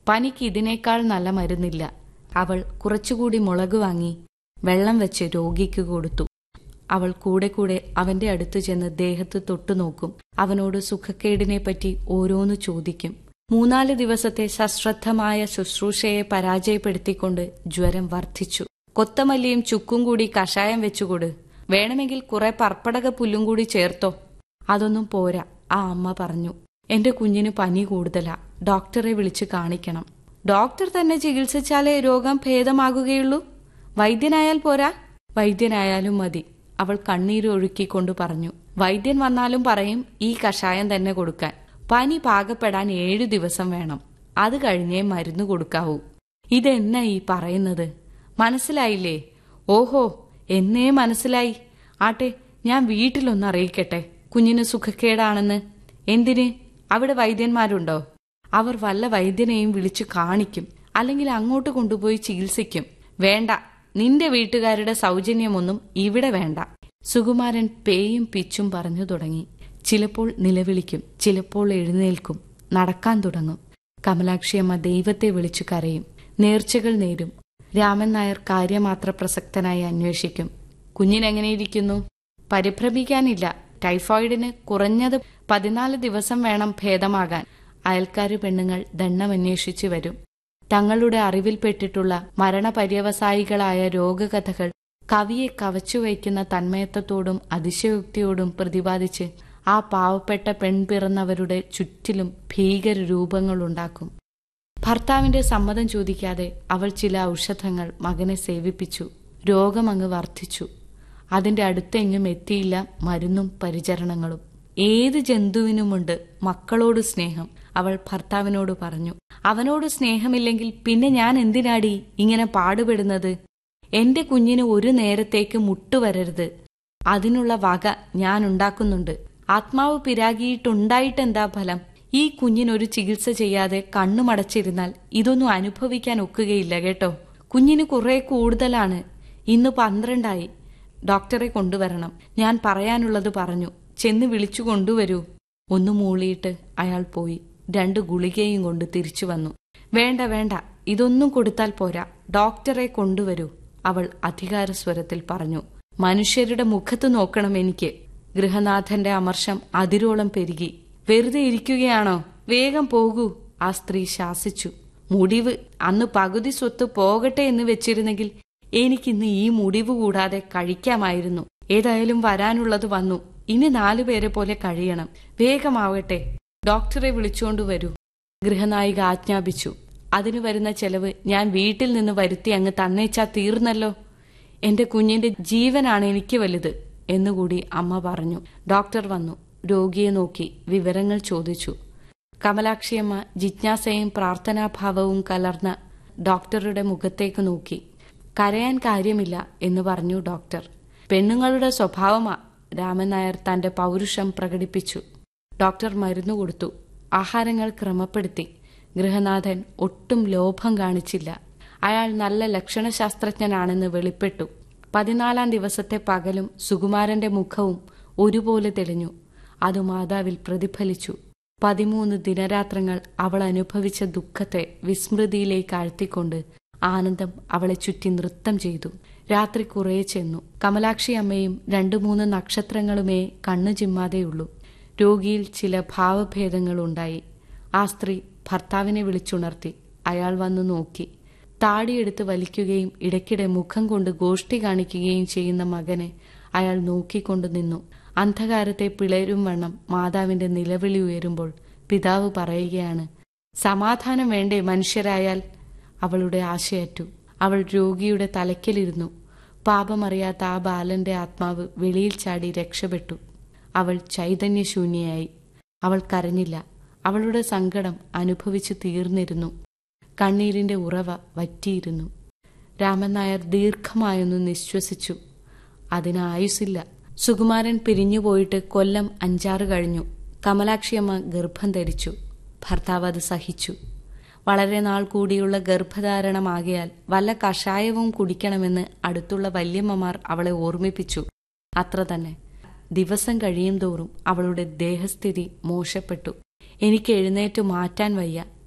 പനിക്ക് ഇതിനേക്കാൾ നല്ല മരുന്നില്ല അവൾ കുറച്ചുകൂടി മുളക് വാങ്ങി വെള്ളം വെച്ച് രോഗിക്ക് കൊടുത്തു അവൾ കൂടെ കൂടെ അവന്റെ അടുത്ത് ചെന്ന് ദേഹത്ത് തൊട്ടുനോക്കും അവനോട് സുഖക്കേടിനെപ്പറ്റി ഓരോന്ന് ചോദിക്കും മൂന്നാല് ദിവസത്തെ സശ്രദ്ധമായ ശുശ്രൂഷയെ പരാജയപ്പെടുത്തിക്കൊണ്ട് ജ്വരം വർദ്ധിച്ചു കൊത്തമല്ലിയും ചുക്കും കൂടി കഷായം വെച്ചുകൊട് വേണമെങ്കിൽ കുറെ പർപ്പടക പുല്ലും കൂടി ചേർത്തോ അതൊന്നും പോരാ ആ അമ്മ പറഞ്ഞു എന്റെ കുഞ്ഞിന് പനി കൂടുതലാ ഡോക്ടറെ വിളിച്ചു കാണിക്കണം ഡോക്ടർ തന്നെ ചികിത്സിച്ചാലേ രോഗം ഭേദമാകുകയുള്ളൂ വൈദ്യനായാൽ പോരാ വൈദ്യനായാലും മതി അവൾ കണ്ണീരൊഴുക്കിക്കൊണ്ട് പറഞ്ഞു വൈദ്യൻ വന്നാലും പറയും ഈ കഷായം തന്നെ കൊടുക്കാൻ പനി പാകപ്പെടാൻ ഏഴു ദിവസം വേണം അത് കഴിഞ്ഞേ മരുന്ന് കൊടുക്കാവൂ ഇതെന്നാ ഈ പറയുന്നത് മനസ്സിലായില്ലേ ഓഹോ എന്നേ മനസ്സിലായി ആട്ടെ ഞാൻ വീട്ടിലൊന്ന് അറിയിക്കട്ടെ കുഞ്ഞിന് സുഖക്കേടാണെന്ന് എന്തിന് അവിടെ വൈദ്യന്മാരുണ്ടോ അവർ വല്ല വൈദ്യനെയും വിളിച്ചു കാണിക്കും അല്ലെങ്കിൽ അങ്ങോട്ട് കൊണ്ടുപോയി ചികിത്സിക്കും വേണ്ട നിന്റെ വീട്ടുകാരുടെ സൗജന്യമൊന്നും ഇവിടെ വേണ്ട സുകുമാരൻ പേയും പിച്ചും പറഞ്ഞു തുടങ്ങി ചിലപ്പോൾ നിലവിളിക്കും ചിലപ്പോൾ എഴുന്നേൽക്കും നടക്കാൻ തുടങ്ങും കമലാക്ഷിയമ്മ ദൈവത്തെ വിളിച്ചു കരയും നേർച്ചകൾ നേരും രാമൻ നായർ കാര്യമാത്ര പ്രസക്തനായി അന്വേഷിക്കും കുഞ്ഞിനെങ്ങനെയിരിക്കുന്നു പരിഭ്രമിക്കാനില്ല ടൈഫോയിഡിന് കുറഞ്ഞത് പതിനാല് ദിവസം വേണം ഭേദമാകാൻ അയൽക്കാര് പെണ്ണുങ്ങൾ ദണ്ണമന്വേഷിച്ചു വരും തങ്ങളുടെ അറിവിൽപ്പെട്ടിട്ടുള്ള മരണപര്യവസായികളായ രോഗകഥകൾ കവിയെ കവച്ചുവയ്ക്കുന്ന തന്മയത്വത്തോടും അതിശയോക്തിയോടും പ്രതിപാദിച്ച് ആ പാവപ്പെട്ട പെൺപിറന്നവരുടെ ചുറ്റിലും ഭീകര രൂപങ്ങളുണ്ടാക്കും ഭർത്താവിന്റെ സമ്മതം ചോദിക്കാതെ അവൾ ചില ഔഷധങ്ങൾ മകനെ സേവിപ്പിച്ചു രോഗമങ്ങ് വർദ്ധിച്ചു അതിന്റെ അടുത്തെങ്ങും എത്തിയില്ല മരുന്നും പരിചരണങ്ങളും ഏത് ജന്തുവിനുമുണ്ട് മക്കളോട് സ്നേഹം അവൾ ഭർത്താവിനോട് പറഞ്ഞു അവനോട് സ്നേഹമില്ലെങ്കിൽ പിന്നെ ഞാൻ എന്തിനാടി ഇങ്ങനെ പാടുപെടുന്നത് എന്റെ കുഞ്ഞിന് ഒരു നേരത്തേക്ക് മുട്ടുവരരുത് അതിനുള്ള വക ഞാൻ ഉണ്ടാക്കുന്നുണ്ട് ആത്മാവ് പിരാകിയിട്ടുണ്ടായിട്ടെന്താ ഫലം ഈ കുഞ്ഞിനൊരു ചികിത്സ ചെയ്യാതെ കണ്ണുമടച്ചിരുന്നാൽ ഇതൊന്നും അനുഭവിക്കാൻ ഒക്കുകയില്ല കേട്ടോ കുഞ്ഞിന് കുറെ കൂടുതലാണ് ഇന്ന് പന്ത്രണ്ടായി ഡോക്ടറെ കൊണ്ടുവരണം ഞാൻ പറയാനുള്ളത് പറഞ്ഞു ചെന്ന് വിളിച്ചു കൊണ്ടുവരൂ ഒന്ന് മൂളിയിട്ട് അയാൾ പോയി രണ്ട് ഗുളികയും കൊണ്ട് തിരിച്ചു വന്നു വേണ്ട വേണ്ട ഇതൊന്നും കൊടുത്താൽ പോരാ ഡോക്ടറെ കൊണ്ടുവരൂ അവൾ അധികാരസ്വരത്തിൽ പറഞ്ഞു മനുഷ്യരുടെ മുഖത്ത് നോക്കണം എനിക്ക് ഗൃഹനാഥന്റെ അമർഷം അതിരോളം പെരുകി വെറുതെ ഇരിക്കുകയാണോ വേഗം പോകൂ ആ സ്ത്രീ ശാസിച്ചു മുടിവ് അന്ന് പകുതി സ്വത്ത് പോകട്ടെ എന്ന് വെച്ചിരുന്നെങ്കിൽ എനിക്കിന്ന് ഈ മുടിവ് കൂടാതെ കഴിക്കാമായിരുന്നു ഏതായാലും വരാനുള്ളത് വന്നു ഇനി നാലുപേരെ പോലെ കഴിയണം വേഗമാവട്ടെ ഡോക്ടറെ വിളിച്ചുകൊണ്ട് വരൂ ഗൃഹനായിക ആജ്ഞാപിച്ചു അതിനു വരുന്ന ചെലവ് ഞാൻ വീട്ടിൽ നിന്ന് വരുത്തി അങ്ങ് തന്നേച്ചാ തീർന്നല്ലോ എന്റെ കുഞ്ഞിന്റെ ജീവനാണ് എനിക്ക് വലുത് എന്നുകൂടി അമ്മ പറഞ്ഞു ഡോക്ടർ വന്നു രോഗിയെ നോക്കി വിവരങ്ങൾ ചോദിച്ചു കമലാക്ഷിയമ്മ ജിജ്ഞാസയും പ്രാർത്ഥനാഭാവവും കലർന്ന ഡോക്ടറുടെ മുഖത്തേക്ക് നോക്കി കരയാൻ കാര്യമില്ല എന്ന് പറഞ്ഞു ഡോക്ടർ പെണ്ണുങ്ങളുടെ സ്വഭാവമാ രാമൻ നായർ തന്റെ പൗരുഷം പ്രകടിപ്പിച്ചു ഡോക്ടർ മരുന്ന് കൊടുത്തു ആഹാരങ്ങൾ ക്രമപ്പെടുത്തി ഗൃഹനാഥൻ ഒട്ടും ലോഭം കാണിച്ചില്ല അയാൾ നല്ല ലക്ഷണശാസ്ത്രജ്ഞനാണെന്ന് വെളിപ്പെട്ടു പതിനാലാം ദിവസത്തെ പകലും സുകുമാരന്റെ മുഖവും ഒരുപോലെ തെളിഞ്ഞു അത് മാതാവിൽ പ്രതിഫലിച്ചു പതിമൂന്ന് ദിനരാത്രങ്ങൾ അവൾ അനുഭവിച്ച ദുഃഖത്തെ വിസ്മൃതിയിലേക്ക് ആഴ്ത്തിക്കൊണ്ട് ആനന്ദം അവളെ ചുറ്റി നൃത്തം ചെയ്തു രാത്രി കുറേ ചെന്നു കമലാക്ഷി അമ്മയും രണ്ടു മൂന്ന് നക്ഷത്രങ്ങളുമേ കണ്ണു ചിമ്മാതെയുള്ളൂ രോഗിയിൽ ചില ഭാവഭേദങ്ങളുണ്ടായി ആ സ്ത്രീ ഭർത്താവിനെ വിളിച്ചുണർത്തി അയാൾ വന്നു നോക്കി താടിയെടുത്ത് വലിക്കുകയും ഇടയ്ക്കിടെ മുഖം കൊണ്ട് ഗോഷ്ടി കാണിക്കുകയും ചെയ്യുന്ന മകനെ അയാൾ നോക്കിക്കൊണ്ടു നിന്നു അന്ധകാരത്തെ പിളരും വണ്ണം മാതാവിന്റെ നിലവിളി ഉയരുമ്പോൾ പിതാവ് പറയുകയാണ് സമാധാനം വേണ്ടേ മനുഷ്യരായാൽ അവളുടെ ആശയറ്റു അവൾ രോഗിയുടെ തലയ്ക്കലിരുന്നു പാപമറിയാത്ത ആ ബാലന്റെ ആത്മാവ് വെളിയിൽ ചാടി രക്ഷപ്പെട്ടു അവൾ ചൈതന്യശൂന്യയായി അവൾ കരഞ്ഞില്ല അവളുടെ സങ്കടം അനുഭവിച്ചു തീർന്നിരുന്നു കണ്ണീരിന്റെ ഉറവ വറ്റിയിരുന്നു രാമൻ നായർ ദീർഘമായൊന്ന് നിശ്വസിച്ചു അതിന് ആയുസില്ല സുകുമാരൻ പിരിഞ്ഞുപോയിട്ട് കൊല്ലം അഞ്ചാറ് കഴിഞ്ഞു കമലാക്ഷിയമ്മ ഗർഭം ധരിച്ചു ഭർത്താവ് അത് സഹിച്ചു വളരെ നാൾ കൂടിയുള്ള ഗർഭധാരണമാകിയാൽ വല്ല കഷായവും കുടിക്കണമെന്ന് അടുത്തുള്ള വല്യമ്മമാർ അവളെ ഓർമ്മിപ്പിച്ചു അത്ര തന്നെ ദിവസം കഴിയും തോറും അവളുടെ ദേഹസ്ഥിതി മോശപ്പെട്ടു എനിക്ക് എഴുന്നേറ്റ് മാറ്റാൻ വയ്യ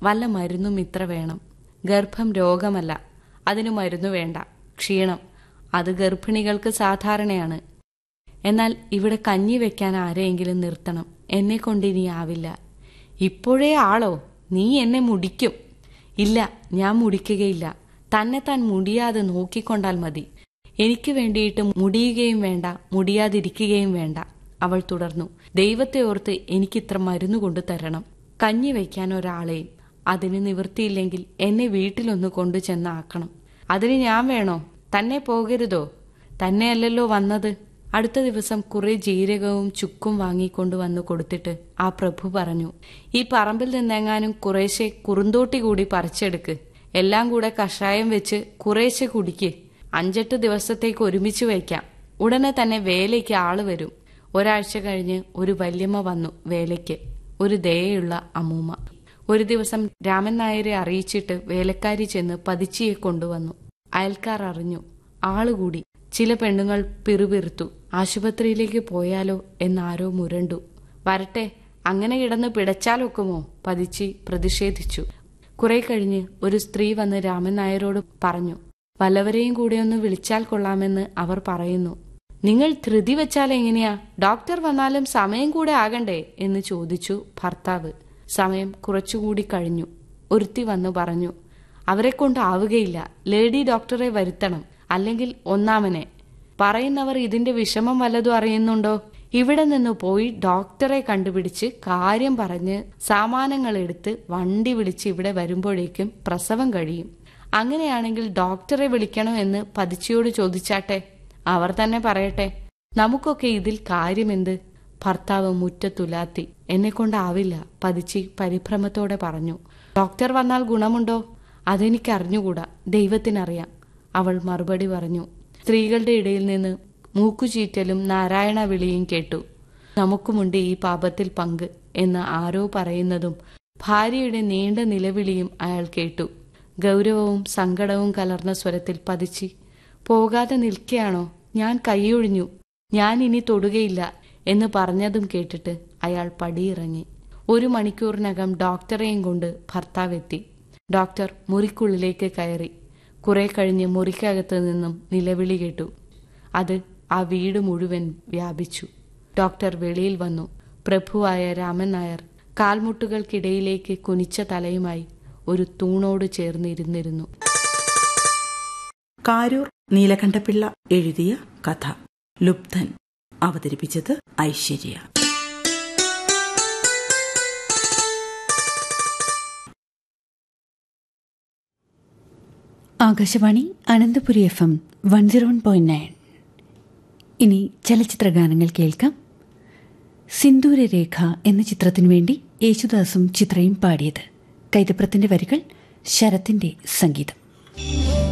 വല്ല മരുന്നും ഇത്ര വേണം ഗർഭം രോഗമല്ല അതിന് മരുന്നു വേണ്ട ക്ഷീണം അത് ഗർഭിണികൾക്ക് സാധാരണയാണ് എന്നാൽ ഇവിടെ കഞ്ഞി വെക്കാൻ ആരെയെങ്കിലും നിർത്തണം എന്നെ കൊണ്ട് ഇനി ആവില്ല ഇപ്പോഴേ ആളോ നീ എന്നെ മുടിക്കും ഇല്ല ഞാൻ മുടിക്കുകയില്ല തന്നെ താൻ മുടിയാതെ നോക്കിക്കൊണ്ടാൽ മതി എനിക്ക് വേണ്ടിയിട്ട് മുടിയുകയും വേണ്ട മുടിയാതിരിക്കുകയും വേണ്ട അവൾ തുടർന്നു ദൈവത്തെ ഓർത്ത് എനിക്കിത്ര മരുന്ന് കൊണ്ടു തരണം കഞ്ഞി വയ്ക്കാൻ ഒരാളെയും അതിന് നിവൃത്തിയില്ലെങ്കിൽ എന്നെ വീട്ടിലൊന്ന് കൊണ്ടു ചെന്നാക്കണം അതിന് ഞാൻ വേണോ തന്നെ പോകരുതോ തന്നെയല്ലല്ലോ വന്നത് അടുത്ത ദിവസം കുറെ ജീരകവും ചുക്കും വാങ്ങിക്കൊണ്ടു വന്നു കൊടുത്തിട്ട് ആ പ്രഭു പറഞ്ഞു ഈ പറമ്പിൽ നിന്നെങ്ങാനും കുറേശ്ശെ കുറുന്തോട്ടി കൂടി പറിച്ചെടുക്ക് എല്ലാം കൂടെ കഷായം വെച്ച് കുറേശ്ശെ കുടിക്ക് അഞ്ചെട്ട് ദിവസത്തേക്ക് ഒരുമിച്ച് വയ്ക്കാം ഉടനെ തന്നെ വേലയ്ക്ക് ആള് വരും ഒരാഴ്ച കഴിഞ്ഞ് ഒരു വല്യമ്മ വന്നു വേലയ്ക്ക് ഒരു ദയയുള്ള അമ്മൂമ്മ ഒരു ദിവസം രാമൻ നായരെ അറിയിച്ചിട്ട് വേലക്കാരി ചെന്ന് പതിച്ചിയെ കൊണ്ടുവന്നു അയൽക്കാർ അറിഞ്ഞു ആളുകൂടി ചില പെണ്ണുങ്ങൾ പിറുപിറുത്തു ആശുപത്രിയിലേക്ക് പോയാലോ എന്നാരോ മുരണ്ടു വരട്ടെ അങ്ങനെ കിടന്ന് പിടച്ചാലൊക്കുമോ പതിച്ചി പ്രതിഷേധിച്ചു കുറെ കഴിഞ്ഞ് ഒരു സ്ത്രീ വന്ന് രാമൻ നായരോട് പറഞ്ഞു വല്ലവരെയും കൂടെ ഒന്ന് വിളിച്ചാൽ കൊള്ളാമെന്ന് അവർ പറയുന്നു നിങ്ങൾ ധൃതി വെച്ചാൽ എങ്ങനെയാ ഡോക്ടർ വന്നാലും സമയം കൂടെ ആകണ്ടേ എന്ന് ചോദിച്ചു ഭർത്താവ് സമയം കുറച്ചുകൂടി കഴിഞ്ഞു ഒരുത്തി വന്നു പറഞ്ഞു അവരെ കൊണ്ടാവുകയില്ല ലേഡി ഡോക്ടറെ വരുത്തണം അല്ലെങ്കിൽ ഒന്നാമനെ പറയുന്നവർ ഇതിന്റെ വിഷമം വല്ലതും അറിയുന്നുണ്ടോ ഇവിടെ നിന്ന് പോയി ഡോക്ടറെ കണ്ടുപിടിച്ച് കാര്യം പറഞ്ഞ് സാമാനങ്ങൾ എടുത്ത് വണ്ടി വിളിച്ച് ഇവിടെ വരുമ്പോഴേക്കും പ്രസവം കഴിയും അങ്ങനെയാണെങ്കിൽ ഡോക്ടറെ വിളിക്കണോ എന്ന് പതിച്ചയോട് ചോദിച്ചാട്ടെ അവർ തന്നെ പറയട്ടെ നമുക്കൊക്കെ ഇതിൽ കാര്യമെന്ത് ഭർത്താവ് മുറ്റത്തുലാത്തി എന്നെ കൊണ്ടാവില്ല പതിച്ചി പരിഭ്രമത്തോടെ പറഞ്ഞു ഡോക്ടർ വന്നാൽ ഗുണമുണ്ടോ അതെനിക്ക് അറിഞ്ഞുകൂടാ ദൈവത്തിനറിയാം അവൾ മറുപടി പറഞ്ഞു സ്ത്രീകളുടെ ഇടയിൽ നിന്ന് മൂക്കുചീറ്റലും നാരായണ വിളിയും കേട്ടു നമുക്കുമുണ്ട് ഈ പാപത്തിൽ പങ്ക് എന്ന് ആരോ പറയുന്നതും ഭാര്യയുടെ നീണ്ട നിലവിളിയും അയാൾ കേട്ടു ഗൗരവവും സങ്കടവും കലർന്ന സ്വരത്തിൽ പതിച്ച് പോകാതെ നിൽക്കുകയാണോ ഞാൻ കൈയൊഴിഞ്ഞു ഞാൻ ഇനി തൊടുകയില്ല എന്ന് പറഞ്ഞതും കേട്ടിട്ട് അയാൾ പടിയിറങ്ങി ഒരു മണിക്കൂറിനകം ഡോക്ടറെയും കൊണ്ട് ഭർത്താവെത്തി ഡോക്ടർ മുറിക്കുള്ളിലേക്ക് കയറി കുറെ കഴിഞ്ഞ് മുറിക്കകത്ത് നിന്നും നിലവിളി കേട്ടു അത് ആ വീട് മുഴുവൻ വ്യാപിച്ചു ഡോക്ടർ വെളിയിൽ വന്നു പ്രഭുവായ രാമൻ നായർ കാൽമുട്ടുകൾക്കിടയിലേക്ക് കുനിച്ച തലയുമായി ഒരു തൂണോട് ചേർന്നിരുന്നിരുന്നു കാരൂർ നീലകണ്ഠപിള്ള എഴുതിയ കഥ ലുബ്ധൻ അവതരിപ്പിച്ചത് Aishwarya Akashvani Ananthapuri F M one zero one point nine ഇനി ചലച്ചിത്ര ഗാനങ്ങൾ കേൾക്കാം സിന്ദൂരരേഖ എന്ന ചിത്രത്തിനു വേണ്ടി യേശുദാസും ചിത്രയും പാടിയത് കൈതപ്രത്തിന്റെ വരികൾ ശരത്തിന്റെ സംഗീതം